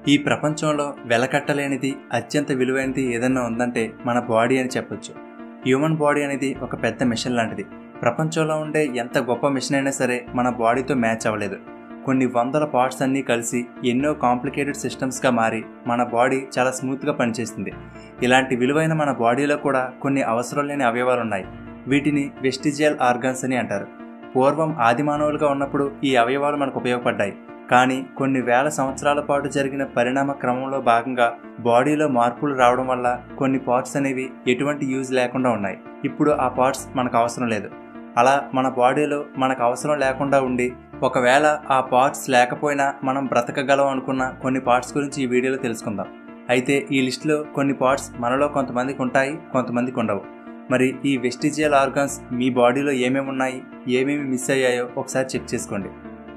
ఈ ప్రపంచంలో వెలకట్టలేనిది అత్యంత విలువైనది ఏదన్నా ఉందంటే మన బాడీ అని చెప్పొచ్చు హ్యూమన్ బాడీ అనేది ఒక పెద్ద మిషన్ లాంటిది ప్రపంచంలో ఉండే ఎంత గొప్ప మిషన్ అయినా సరే మన బాడీతో మ్యాచ్ అవ్వలేదు కొన్ని వందల పార్ట్స్ అన్నీ కలిసి ఎన్నో కాంప్లికేటెడ్ సిస్టమ్స్గా మారి మన బాడీ చాలా స్మూత్గా పనిచేస్తుంది ఇలాంటి విలువైన మన బాడీలో కూడా కొన్ని అవసరం లేని అవయవాలు ఉన్నాయి వీటిని వెస్టిజియల్ ఆర్గాన్స్ అని అంటారు పూర్వం ఆదిమానవులుగా ఉన్నప్పుడు ఈ అవయవాలు మనకు ఉపయోగపడ్డాయి కానీ కొన్ని వేల సంవత్సరాల పాటు జరిగిన పరిణామ క్రమంలో భాగంగా బాడీలో మార్పులు రావడం వల్ల కొన్ని పార్ట్స్ అనేవి ఎటువంటి యూజ్ లేకుండా ఉన్నాయి ఇప్పుడు ఆ పార్ట్స్ మనకు అవసరం లేదు అలా మన బాడీలో మనకు అవసరం లేకుండా ఉండి ఒకవేళ ఆ పార్ట్స్ లేకపోయినా మనం బ్రతకగలం అనుకున్న కొన్ని పార్ట్స్ గురించి ఈ వీడియోలో తెలుసుకుందాం అయితే ఈ లిస్టులో కొన్ని పార్ట్స్ మనలో కొంతమందికి ఉంటాయి కొంతమందికి ఉండవు మరి ఈ వెస్టిజియల్ ఆర్గాన్స్ మీ బాడీలో ఏమేమి ఉన్నాయి ఏమేమి మిస్ అయ్యాయో ఒకసారి చెక్ చేసుకోండి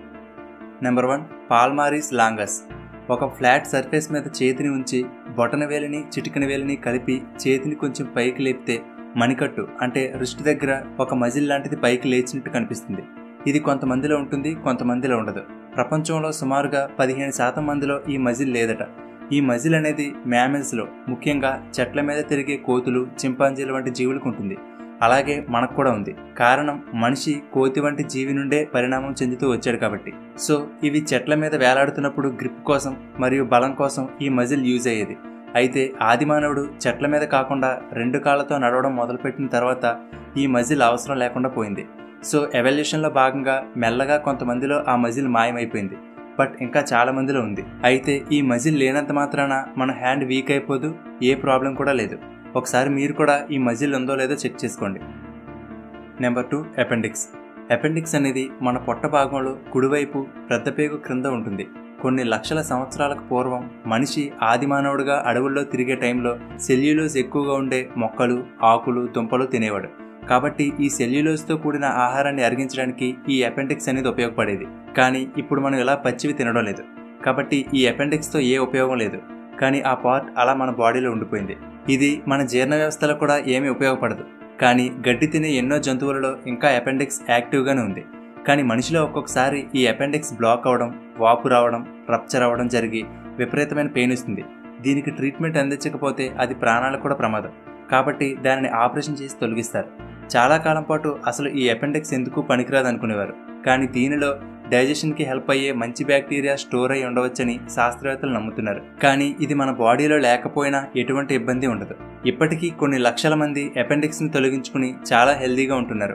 నెంబర్ వన్ పాల్మారీస్ లాంగస్ ఒక ఫ్లాట్ సర్ఫేస్ మీద చేతిని ఉంచి బొటన వేలిని చిటికన వేలిని కలిపి చేతిని కొంచెం పైకి లేపితే మణికట్టు అంటే రిస్ట్ దగ్గర ఒక మజిల్ లాంటిది పైకి లేచినట్టు కనిపిస్తుంది ఇది కొంతమందిలో ఉంటుంది కొంతమందిలో ఉండదు ప్రపంచంలో సుమారుగా పదిహేను శాతం మందిలో ఈ మజిల్ లేదట ఈ మజిల్ అనేది మ్యామెల్స్లో ముఖ్యంగా చెట్ల మీద తిరిగే కోతులు చింపాంజీలు వంటి జీవులకు ఉంటుంది అలాగే మనకు కూడా ఉంది కారణం మనిషి కోతి వంటి జీవి నుండే పరిణామం చెందుతూ వచ్చాడు కాబట్టి సో ఇవి చెట్ల మీద వేలాడుతున్నప్పుడు గ్రిప్ కోసం మరియు బలం కోసం ఈ మజిల్ యూజ్ అయ్యేది అయితే ఆదిమానవుడు చెట్ల మీద కాకుండా రెండు కాళ్ళతో నడవడం మొదలుపెట్టిన తర్వాత ఈ మజిల్ అవసరం లేకుండా పోయింది సో ఎవల్యూషన్లో భాగంగా మెల్లగా కొంతమందిలో ఆ మజిల్ మాయమైపోయింది బట్ ఇంకా చాలా మందిలో ఉంది అయితే ఈ మజిల్ లేనంత మాత్రాన మన హ్యాండ్ వీక్ అయిపోదు ఏ ప్రాబ్లం కూడా లేదు ఒకసారి మీరు కూడా ఈ మజిల్ ఉందో లేదో చెక్ చేసుకోండి నెంబర్ టూ అపెండిక్స్ అపెండిక్స్ అనేది మన పొట్ట భాగంలో కుడివైపు పెద్దపేగు క్రింద ఉంటుంది కొన్ని లక్షల సంవత్సరాలకు పూర్వం మనిషి ఆదిమానవుడిగా అడవుల్లో తిరిగే టైంలో సెల్యులోస్ ఎక్కువగా ఉండే మొక్కలు ఆకులు దుంపలు తినేవాడు కాబట్టి ఈ సెల్యులోస్తో కూడిన ఆహారాన్ని అరిగించడానికి ఈ అపెండిక్స్ అనేది ఉపయోగపడేది కానీ ఇప్పుడు మనం ఇలా పచ్చివి తినడం లేదు కాబట్టి ఈ అపెండిక్స్తో ఏ ఉపయోగం లేదు కానీ ఆ పార్ట్ అలా మన బాడీలో ఉండిపోయింది ఇది మన జీర్ణ వ్యవస్థలో కూడా ఏమీ ఉపయోగపడదు కానీ గడ్డి తినే ఎన్నో జంతువులలో ఇంకా అపెండిక్స్ యాక్టివ్గానే ఉంది కానీ మనిషిలో ఒక్కొక్కసారి ఈ అపెండిక్స్ బ్లాక్ అవడం వాపు రావడం రప్చర్ అవ్వడం జరిగి విపరీతమైన పెయిన్ ఇస్తుంది దీనికి ట్రీట్మెంట్ అందించకపోతే అది ప్రాణాలకు కూడా ప్రమాదం కాబట్టి దానిని ఆపరేషన్ చేసి తొలగిస్తారు చాలా కాలం పాటు అసలు ఈ అపెండిక్స్ ఎందుకు పనికిరాదు అనుకునేవారు కానీ దీనిలో డైజెషన్కి హెల్ప్ అయ్యే మంచి బ్యాక్టీరియా స్టోర్ అయి ఉండవచ్చని శాస్త్రవేత్తలు నమ్ముతున్నారు కానీ ఇది మన బాడీలో లేకపోయినా ఎటువంటి ఇబ్బంది ఉండదు ఇప్పటికీ కొన్ని లక్షల మంది అపెండిక్స్ని తొలగించుకుని చాలా హెల్దీగా ఉంటున్నారు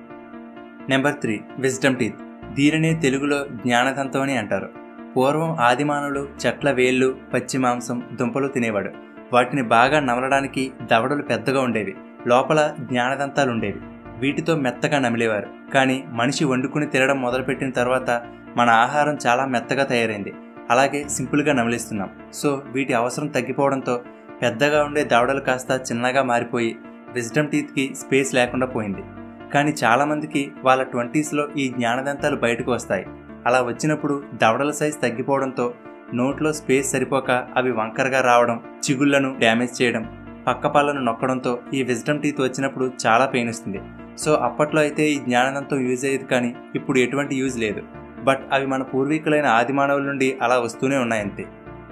నెంబర్ త్రీ విజ్డమ్ టీత్ దీనినే తెలుగులో జ్ఞానదంతం అని అంటారు పూర్వం ఆదిమానవులు చెట్ల వేళ్ళు పచ్చి మాంసం దుంపలు తినేవాడు వాటిని బాగా నమలడానికి దవడలు పెద్దగా ఉండేవి లోపల జ్ఞానదంతాలు ఉండేవి వీటితో మెత్తగా నమిలేవారు కానీ మనిషి వండుకుని తినడం మొదలుపెట్టిన తర్వాత మన ఆహారం చాలా మెత్తగా తయారైంది అలాగే సింపుల్గా నమిలిస్తున్నాం సో వీటి అవసరం తగ్గిపోవడంతో పెద్దగా ఉండే దవడలు కాస్త చిన్నగా మారిపోయి విజ్డమ్ టీత్కి స్పేస్ లేకుండా పోయింది కానీ చాలామందికి వాళ్ళ ట్వంటీస్లో ఈ జ్ఞానదంతాలు బయటకు వస్తాయి అలా వచ్చినప్పుడు దవడల సైజ్ తగ్గిపోవడంతో నోట్లో స్పేస్ సరిపోక అవి వంకరగా రావడం చిగుళ్లను డ్యామేజ్ చేయడం పక్క పళ్ళను నొక్కడంతో ఈ విజ్డమ్ టీత్ వచ్చినప్పుడు చాలా పెయిన్ వస్తుంది సో అప్పట్లో అయితే ఈ జ్ఞానదంతం యూజ్ అయ్యేది కానీ ఇప్పుడు ఎటువంటి యూజ్ లేదు బట్ అవి మన పూర్వీకులైన ఆదిమానవుల నుండి అలా వస్తూనే ఉన్నాయంతే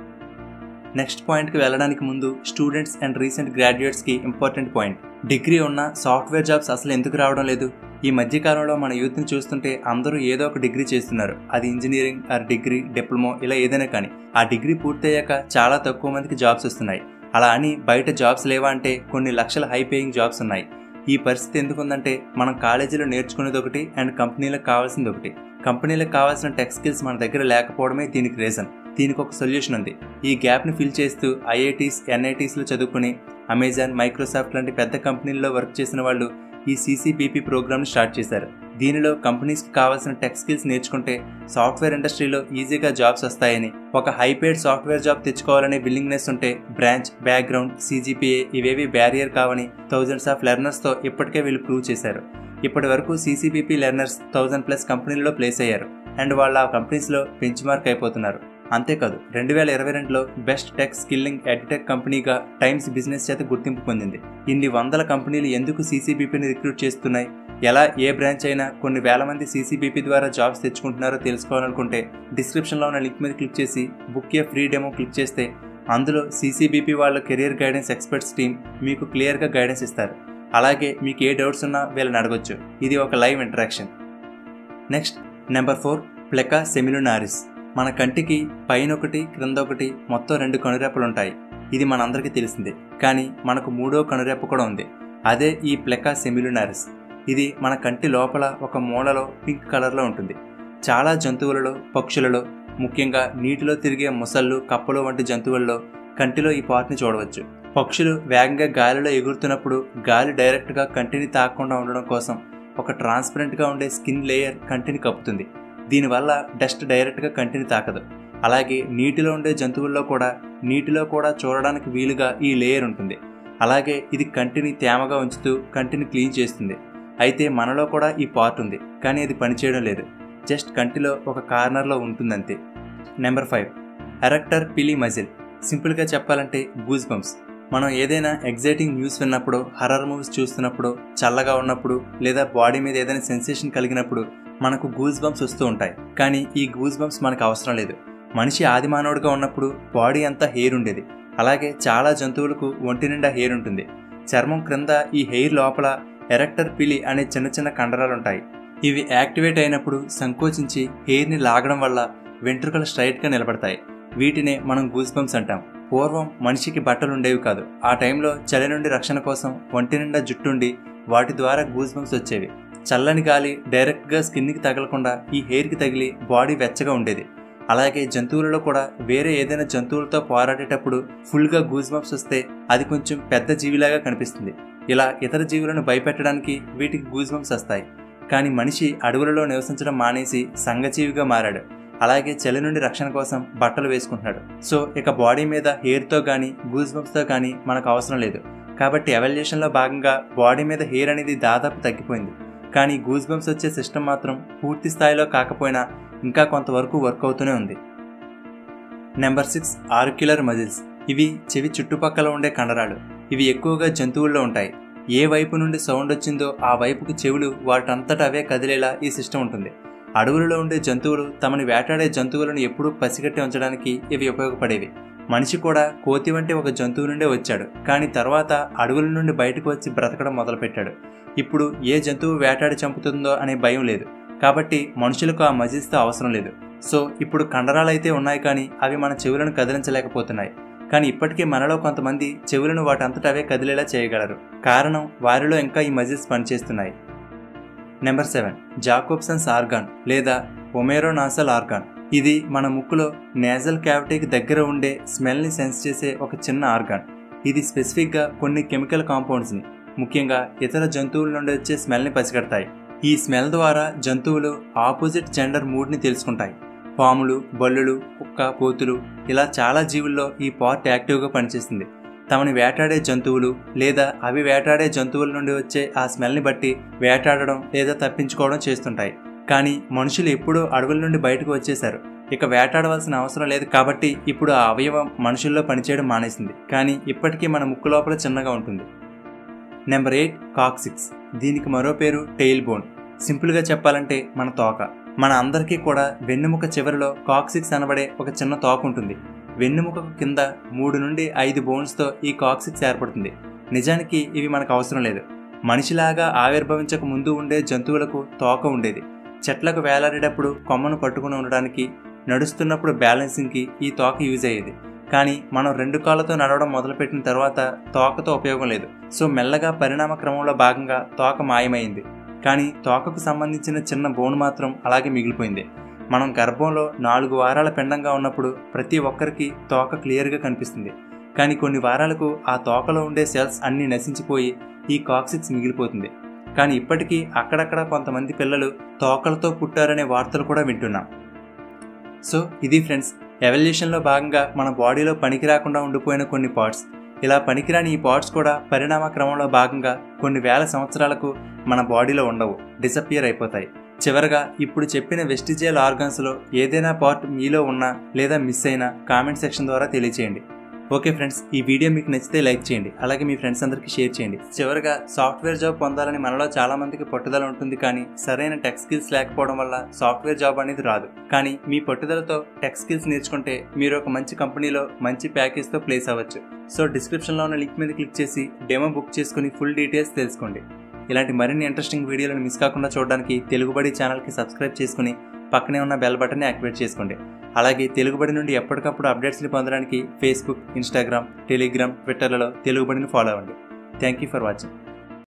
నెక్స్ట్ పాయింట్కి వెళ్ళడానికి ముందు స్టూడెంట్స్ అండ్ రీసెంట్ గ్రాడ్యుయేట్స్కి ఇంపార్టెంట్ పాయింట్ డిగ్రీ ఉన్న సాఫ్ట్వేర్ జాబ్స్ అసలు ఎందుకు రావడం లేదు ఈ మధ్యకాలంలో మన యూత్ని చూస్తుంటే అందరూ ఏదో ఒక డిగ్రీ చేస్తున్నారు అది ఇంజనీరింగ్ ఆర్ డిగ్రీ డిప్లొమో ఇలా ఏదైనా కానీ ఆ డిగ్రీ పూర్తయ్యాక చాలా తక్కువ మందికి జాబ్స్ వస్తున్నాయి అలా అని బయట జాబ్స్ లేవా అంటే కొన్ని లక్షల హై పేయింగ్ జాబ్స్ ఉన్నాయి ఈ పరిస్థితి ఎందుకుందంటే మనం కాలేజీలో నేర్చుకునేది ఒకటి అండ్ కంపెనీలకు కావాల్సింది ఒకటి కంపెనీలకు కావాల్సిన టెక్ స్కిల్స్ మన దగ్గర లేకపోవడమే దీనికి రీజన్ దీనికి ఒక సొల్యూషన్ ఉంది ఈ గ్యాప్ని ఫిల్ చేస్తూ ఐఐటీస్ ఎన్ఐటీస్లో చదువుకుని అమెజాన్ మైక్రోసాఫ్ట్ లాంటి పెద్ద కంపెనీల్లో వర్క్ చేసిన వాళ్ళు ఈ సీసీబీపీ ప్రోగ్రామ్ని స్టార్ట్ చేశారు దీనిలో కంపెనీస్కి కావాల్సిన టెక్ స్కిల్స్ నేర్చుకుంటే సాఫ్ట్వేర్ ఇండస్ట్రీలో ఈజీగా జాబ్స్ వస్తాయని ఒక హైపేడ్ సాఫ్ట్వేర్ జాబ్ తెచ్చుకోవాలనే విల్లింగ్నెస్ ఉంటే బ్రాంచ్ బ్యాక్గ్రౌండ్ సీజీపీఏ ఇవేవి బ్యారియర్ కావని థౌజండ్స్ ఆఫ్ లెర్నర్స్తో ఇప్పటికే వీళ్ళు ప్రూవ్ చేశారు ఇప్పటి వరకు సీసీబీపీ లెర్నర్స్ థౌజండ్ ప్లస్ కంపెనీల్లో ప్లేస్ అయ్యారు అండ్ వాళ్ళ ఆ కంపెనీస్లో బెంచ్ మార్క్ అయిపోతున్నారు అంతేకాదు రెండు వేల ఇరవై రెండులో బెస్ట్ టెక్ స్కిల్లింగ్ ఎడ్టెక్ కంపెనీగా టైమ్స్ బిజినెస్ చేత గుర్తింపు పొందింది ఇన్ని వందల కంపెనీలు ఎందుకు సీసీబీపీని రిక్రూట్ చేస్తున్నాయి ఎలా ఏ బ్రాంచ్ అయినా కొన్ని వేల మంది సీసీబీపీ ద్వారా జాబ్స్ తెచ్చుకుంటున్నారో తెలుసుకోవాలనుకుంటే డిస్క్రిప్షన్లో ఉన్న లింక్ మీద క్లిక్ చేసి book a free demo click చేస్తే అందులో సీసీబీపీ వాళ్ళ కెరియర్ గైడెన్స్ ఎక్స్పర్ట్స్ టీం మీకు క్లియర్గా గైడెన్స్ ఇస్తారు అలాగే మీకు ఏ డౌట్స్ ఉన్నా వీళ్ళని అడగొచ్చు ఇది ఒక live interaction next number four plica semilunaris మన కంటికి పైన ఒకటి క్రింద ఒకటి మొత్తం రెండు కనురెప్పలు ఉంటాయి ఇది మనందరికీ తెలిసిందే కానీ మనకు మూడో కనురెప్ప కూడా ఉంది అదే ఈ ప్లెకా సెమిలునారిస్ ఇది మన కంటి లోపల ఒక మూలలో పింక్ కలర్లో ఉంటుంది చాలా జంతువులలో పక్షులలో ముఖ్యంగా నీటిలో తిరిగే ముసళ్ళు కప్పలు వంటి జంతువుల్లో కంటిలో ఈ పార్ట్ని చూడవచ్చు పక్షులు వేగంగా గాలిలో ఎగురుతున్నప్పుడు గాలి డైరెక్ట్గా కంటిని తాకకుండా ఉండడం కోసం ఒక ట్రాన్స్పరెంట్గా ఉండే స్కిన్ లేయర్ కంటిని కప్పుతుంది దీనివల్ల డస్ట్ డైరెక్ట్గా కంటిని తాకదు అలాగే నీటిలో ఉండే జంతువుల్లో కూడా నీటిలో కూడా చూడడానికి వీలుగా ఈ లేయర్ ఉంటుంది అలాగే ఇది కంటిని తేమగా ఉంచుతూ కంటిని క్లీన్ చేస్తుంది అయితే మనలో కూడా ఈ పార్ట్ ఉంది కానీ అది పనిచేయడం లేదు జస్ట్ కంటిలో ఒక కార్నర్లో ఉంటుందంతే number five erector pili muscle సింపుల్గా చెప్పాలంటే గూజ్ బంప్స్ మనం ఏదైనా ఎగ్జైటింగ్ న్యూస్ విన్నప్పుడు హర్రర్ మూవీస్ చూస్తున్నప్పుడు చల్లగా ఉన్నప్పుడు లేదా బాడీ మీద ఏదైనా సెన్సేషన్ కలిగినప్పుడు మనకు గూజ్ బంప్స్ వస్తూ ఉంటాయి కానీ ఈ గూజ్ బంప్స్ మనకు అవసరం లేదు మనిషి ఆది మానవుడిగా ఉన్నప్పుడు బాడీ అంతా హెయిర్ ఉండేది అలాగే చాలా జంతువులకు ఒంటి నిండా హెయిర్ ఉంటుంది చర్మం క్రింద ఈ హెయిర్ లోపల ఎరెక్టర్ పిలి అనే చిన్న చిన్న కండరాలు ఉంటాయి ఇవి యాక్టివేట్ అయినప్పుడు సంకోచించి హెయిర్ని లాగడం వల్ల వెంట్రుకలు స్ట్రైట్గా నిలబడతాయి వీటినే మనం గూస్ బంప్స్ అంటాం పూర్వం మనిషికి బట్టలు ఉండేవి కాదు ఆ టైంలో చలి నుండి రక్షణ కోసం ఒంటి నిండా జుట్టుండి వాటి ద్వారా గూస్ బంప్స్ వచ్చేవి చల్లని గాలి డైరెక్ట్గా స్కిన్కి తగలకుండా ఈ హెయిర్కి తగిలి బాడీ వెచ్చగా ఉండేది అలాగే జంతువులలో కూడా వేరే ఏదైనా జంతువులతో పోరాడేటప్పుడు ఫుల్గా గూస్ బంప్స్ వస్తే అది కొంచెం పెద్ద జీవిలాగా కనిపిస్తుంది ఇలా ఇతర జీవులను భయపెట్టడానికి వీటికి గూస్ బంప్స్ వస్తాయి కానీ మనిషి అడవులలో నివసించడం మానేసి సంఘజీవిగా మారాడు అలాగే చలి నుండి రక్షణ కోసం బట్టలు వేసుకుంటున్నాడు సో ఇక బాడీ మీద హెయిర్తో కానీ గూస్ బంప్స్తో కానీ మనకు అవసరం లేదు కాబట్టి ఎవల్యూషన్లో భాగంగా బాడీ మీద హెయిర్ అనేది దాదాపు తగ్గిపోయింది కానీ గూస్ బంప్స్ వచ్చే సిస్టమ్ మాత్రం పూర్తి స్థాయిలో కాకపోయినా ఇంకా కొంతవరకు వర్క్ అవుతూనే ఉంది నెంబర్ సిక్స్ ఆర్క్యులర్ మజిల్స్ ఇవి చెవి చుట్టుపక్కల ఉండే కండరాలు ఇవి ఎక్కువగా జంతువుల్లో ఉంటాయి ఏ వైపు నుండి సౌండ్ వచ్చిందో ఆ వైపుకు చెవులు వాటంతట అవే కదిలేలా ఈ సిస్టమ్ ఉంటుంది అడవులలో ఉండే జంతువులు తమని వేటాడే జంతువులను ఎప్పుడూ పసిగట్టి ఉంచడానికి ఇవి ఉపయోగపడేవి మనిషి కూడా కోతి వంటి ఒక జంతువు నుండే వచ్చాడు కానీ తర్వాత అడవుల నుండి బయటకు వచ్చి బ్రతకడం మొదలుపెట్టాడు ఇప్పుడు ఏ జంతువు వేటాడి చంపుతుందో అనే భయం లేదు కాబట్టి మనుషులకు ఆ మజిల్స్తో అవసరం లేదు సో ఇప్పుడు కండరాలు అయితే ఉన్నాయి కానీ అవి మన చెవులను కదిలించలేకపోతున్నాయి కానీ ఇప్పటికీ మనలో కొంతమంది చెవులను వాటంతట అవే కదిలేలా చేయగలరు కారణం వారిలో ఇంకా ఈ మజిల్స్ పనిచేస్తున్నాయి నెంబర్ సెవెన్ జాకోబ్సన్స్ ఆర్గాన్ లేదా ఒమేరోనాసల్ ఆర్గాన్ ఇది మన ముక్కులో నేజల్ క్యావిటీకి దగ్గర ఉండే స్మెల్ని సెన్స్ చేసే ఒక చిన్న ఆర్గాన్ ఇది స్పెసిఫిక్గా కొన్ని కెమికల్ కాంపౌండ్స్ని ముఖ్యంగా ఇతర జంతువుల నుండి వచ్చే స్మెల్ని పసిగడతాయి ఈ స్మెల్ ద్వారా జంతువులు ఆపోజిట్ జెండర్ మూడ్ని తెలుసుకుంటాయి పాములు బల్లులు కుక్క కోతులు ఇలా చాలా జీవుల్లో ఈ పార్ట్ యాక్టివ్గా పనిచేస్తుంది తమని వేటాడే జంతువులు లేదా అవి వేటాడే జంతువుల నుండి వచ్చే ఆ స్మెల్ని బట్టి వేటాడడం లేదా తప్పించుకోవడం చేస్తుంటాయి కానీ మనుషులు ఎప్పుడూ అడవుల నుండి బయటకు వచ్చేశారు ఇక వేటాడవలసిన అవసరం లేదు కాబట్టి ఇప్పుడు ఆ అవయవం మనుషుల్లో పనిచేయడం మానేసింది కానీ ఇప్పటికీ మన ముక్కు లోపల చిన్నగా ఉంటుంది నెంబర్ ఎయిట్ కాక్సిక్స్ దీనికి మరో పేరు టెయిల్ బోన్ సింపుల్గా చెప్పాలంటే మన తోక మన అందరికీ కూడా వెన్నెముక చివరిలో కాక్సిక్స్ అనబడే ఒక చిన్న తోక ఉంటుంది వెన్నెముకకు కింద మూడు నుండి ఐదు బోన్స్తో ఈ కాక్సిక్స్ ఏర్పడుతుంది నిజానికి ఇవి మనకు అవసరం లేదు మనిషిలాగా ఆవిర్భవించక ముందు ఉండే జంతువులకు తోక ఉండేది చెట్లకు వేలాడేటప్పుడు కొమ్మను పట్టుకుని ఉండడానికి నడుస్తున్నప్పుడు బ్యాలెన్సింగ్కి ఈ తోక యూజ్ అయ్యేది కానీ మనం రెండు కాళ్ళతో నడవడం మొదలుపెట్టిన తర్వాత తోకతో ఉపయోగం లేదు సో మెల్లగా పరిణామ క్రమంలో భాగంగా తోక మాయమైంది కానీ తోకకు సంబంధించిన చిన్న బోన్ మాత్రం అలాగే మిగిలిపోయింది మనం గర్భంలో నాలుగు వారాల పిండంగా ఉన్నప్పుడు ప్రతి ఒక్కరికి తోక క్లియర్గా కనిపిస్తుంది కానీ కొన్ని వారాలకు ఆ తోకలో ఉండే సెల్స్ అన్నీ నశించిపోయి ఈ కాక్సిక్స్ మిగిలిపోతుంది కానీ ఇప్పటికీ అక్కడక్కడ కొంతమంది పిల్లలు తోకలతో పుట్టారనే వార్తలు కూడా వింటున్నాం సో ఇది ఫ్రెండ్స్ ఎవల్యూషన్లో భాగంగా మన బాడీలో పనికి రాకుండా ఉండిపోయిన కొన్ని పార్ట్స్ ఇలా పనికిరాని ఈ పార్ట్స్ కూడా పరిణామ క్రమంలో భాగంగా కొన్ని వేల సంవత్సరాలకు మన బాడీలో ఉండవు డిసపియర్ అయిపోతాయి చివరగా ఇప్పుడు చెప్పిన వెస్టిజియల్ ఆర్గన్స్లో ఏదైనా పార్ట్ మీలో ఉన్నా లేదా మిస్ అయినా కామెంట్ సెక్షన్ ద్వారా తెలియచేయండి ఓకే ఫ్రెండ్స్ ఈ వీడియో మీకు నచ్చితే లైక్ చేయండి అలాగే మీ ఫ్రెండ్స్ అందరికీ షేర్ చేయండి చివరగా సాఫ్ట్వేర్ జాబ్ పొందాలని మనలో చాలా మందికి పట్టుదల ఉంటుంది కానీ సరైన టెక్ స్కిల్స్ లేకపోవడం వల్ల సాఫ్ట్వేర్ జాబ్ అనేది రాదు కానీ మీ పట్టుదలతో టెక్ స్కిల్స్ నేర్చుకుంటే మీరు ఒక మంచి కంపెనీలో మంచి ప్యాకేజ్తో ప్లేస్ అవ్వచ్చు సో డిస్క్రిప్షన్లో ఉన్న లింక్ మీద క్లిక్ చేసి డెమో బుక్ చేసుకుని ఫుల్ డీటెయిల్స్ తెలుసుకోండి ఇలాంటి మరిన్ని ఇంట్రెస్టింగ్ వీడియోలను మిస్ కాకుండా చూడడానికి తెలుగుబడి ఛానల్కి సబ్స్క్రైబ్ చేసుకుని పక్కనే ఉన్న బెల్ బటన్ని యాక్టివేట్ చేసుకోండి అలాగే తెలుగుబడి నుండి ఎప్పటికప్పుడు అప్డేట్స్ని పొందడానికి ఫేస్బుక్ ఇన్స్టాగ్రామ్ టెలిగ్రామ్ ట్విట్టర్లలో తెలుగుబడిని ఫాలో అవ్వండి థ్యాంక్ యూ ఫర్ వాచింగ్